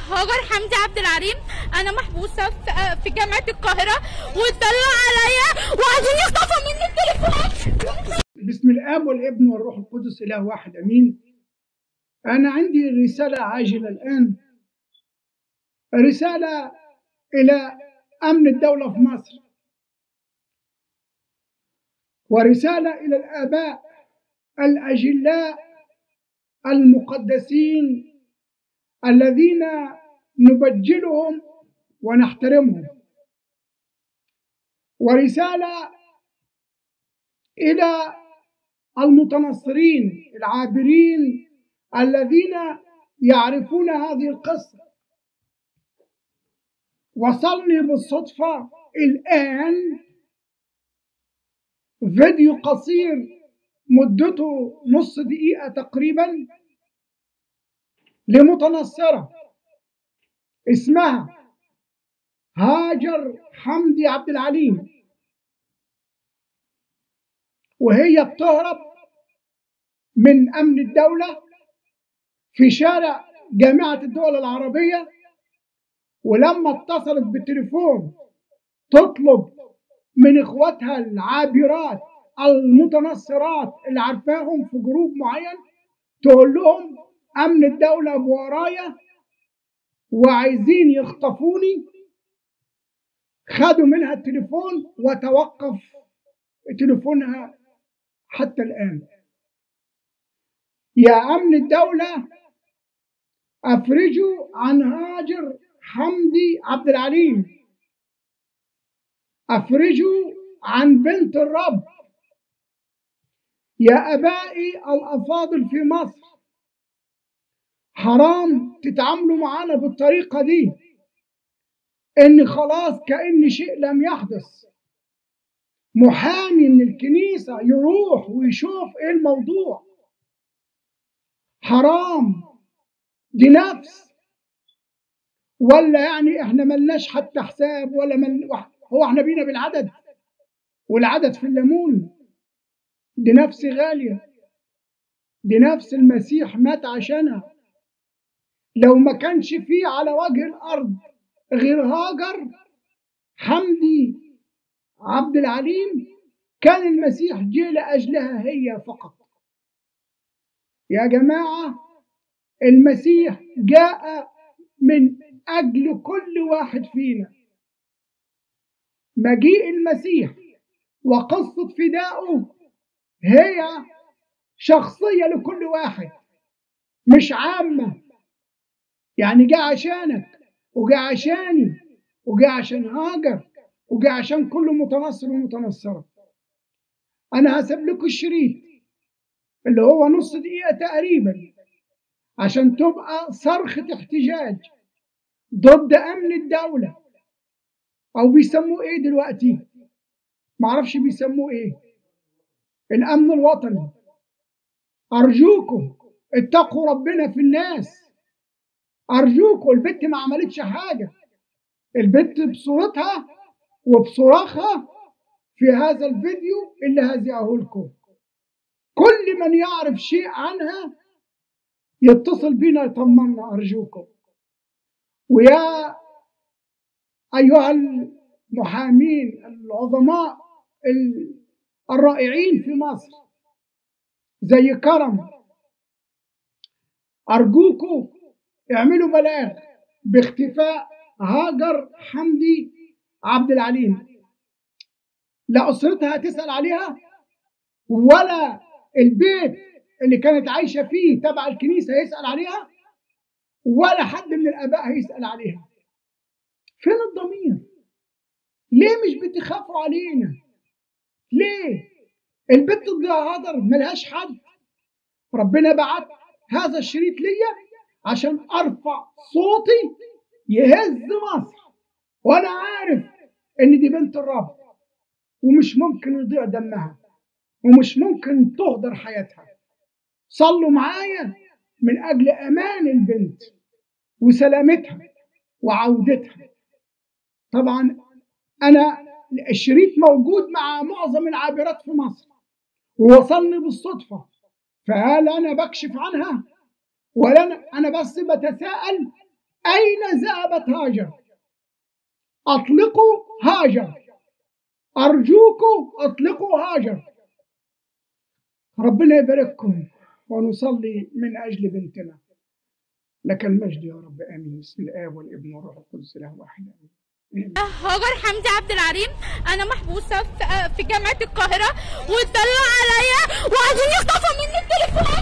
هاجر حمدي عبد العليم انا محبوسه في في جامعه القاهره واتدلع عليا وعايزين يخطفوا مني التليفون بسم الاب والابن والروح القدس اله واحد امين انا عندي رساله عاجله الان رساله الى امن الدوله في مصر ورساله الى الاباء الاجلاء المقدسين الذين نبجلهم ونحترمهم ورساله الى المتنصرين العابرين الذين يعرفون هذه القصه وصلني بالصدفه الان فيديو قصير مدته نص دقيقه تقريبا لمتنصره اسمها هاجر حمدي عبد العليم وهي بتهرب من امن الدوله في شارع جامعه الدول العربيه ولما اتصلت بالتليفون تطلب من اخواتها العابرات المتنصرات اللي عارفاهم في جروب معين تقول لهم امن الدوله بورايا وعايزين يخطفوني خدوا منها التليفون وتوقف تليفونها حتى الآن يا أمن الدولة أفرجوا عن هاجر حمدي عبد العليم أفرجوا عن بنت الرب يا أبائي الأفاضل في مصر حرام تتعاملوا معانا بالطريقة دي إن خلاص كأن شيء لم يحدث محامي من الكنيسة يروح ويشوف ايه الموضوع حرام دي نفس ولا يعني احنا ملناش حتى حساب ولا مل... هو احنا بينا بالعدد والعدد في الليمون دي نفس غالية دي نفس المسيح مات عشانها لو ما كانش فيه على وجه الأرض غير هاجر حمدي عبد العليم كان المسيح جه لأجلها هي فقط يا جماعة المسيح جاء من أجل كل واحد فينا مجيء المسيح وقصة فدائه هي شخصية لكل واحد مش عامة يعني جاء عشانك وجاء عشاني وجاء عشان هاجر وجاء عشان كل متنصر ومتنصرة أنا هسيب لكم الشريط اللي هو نص دقيقة تقريبا عشان تبقى صرخة احتجاج ضد أمن الدولة أو بيسموه إيه دلوقتي معرفش بيسموه إيه الأمن الوطني أرجوكم اتقوا ربنا في الناس أرجوكم البت ما عملتش حاجة البت بصورتها وبصراخها في هذا الفيديو اللي هزعه لكم كل من يعرف شيء عنها يتصل بنا يطمنا أرجوكم ويا أيها المحامين العظماء الرائعين في مصر زي كرم أرجوكم اعملوا بلاغ باختفاء هاجر حمدي عبد العليم لا أسرتها تسأل عليها ولا البيت اللي كانت عايشة فيه تبع الكنيسة يسأل عليها ولا حد من الآباء هيسأل عليها فين الضمير ليه مش بتخافوا علينا ليه البت هدر ملهاش حد ربنا بعت هذا الشريط ليا عشان ارفع صوتي يهز مصر وانا عارف ان دي بنت الرب ومش ممكن يضيع دمها ومش ممكن تهدر حياتها صلوا معايا من اجل امان البنت وسلامتها وعودتها طبعا انا الشريط موجود مع معظم العابرات في مصر ووصلني بالصدفه فهل انا بكشف عنها ولا انا انا بس بتساءل أين ذهبت هاجر أطلقوا هاجر أرجوكم أطلقوا هاجر ربنا يبارككم ونصلي من أجل بنتنا لك المجد يا رب آمين بسم الآب والابن والروح القدس له واحد آمين هاجر حمدي عبد العليم انا محبوسه في في جامعه القاهره واتطلعوا عليا وعايزين يخطفوا مني التليفون